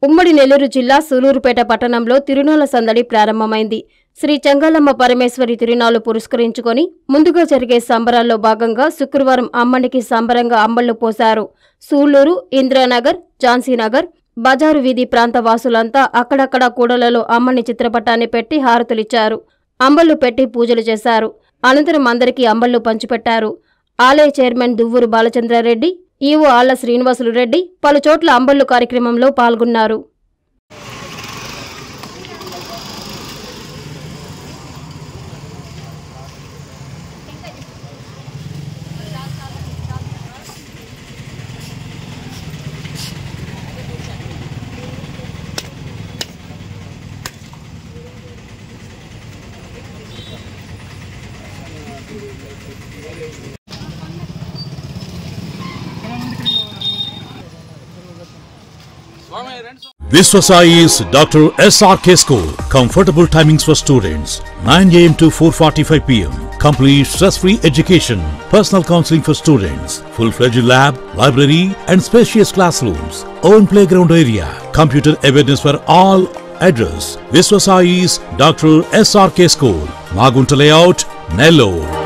ఉమ్మడి నెల్లూరు జిల్లా సూలూరుపేట పట్టణంలో తిరునాళ్ల సందడి ప్రారంభమైంది శ్రీ చెంగాలమ్మ పరమేశ్వరి తిరునాళ్లు పురస్కరించుకొని ముందుగా జరిగే సంబరాల్లో భాగంగా శుక్రవారం అమ్మనికి సంబరంగా అంబళ్లు పోశారు సూళ్లూరు ఇంద్రానగర్ ఝాన్సీనగర్ బజారు వీధి ప్రాంత వాసులంతా అక్కడక్కడ కూడలలో అమ్మని చిత్రపటాన్ని పెట్టి హారతులిచ్చారు అంబళ్లు పెట్టి పూజలు చేశారు అనంతరం అందరికీ అంబళ్లు పంచిపెట్టారు ఆలయ చైర్మన్ దువ్వూరు బాలచంద్రారెడ్డి ఈవో ఆళ్ల శ్రీనివాసులు రెడ్డి పలు చోట్ల అంబళ్లు కార్యక్రమంలో పాల్గొన్నారు Viswasai is Dr. SRK School. Comfortable timings for students 9 am to 4:45 pm. Complete stress-free education. Personal counseling for students. Full-fledged lab, library, and spacious classrooms. Own playground area. Computer awareness for all. Address: Viswasai is Dr. SRK School. Magunta Layout, Nellore.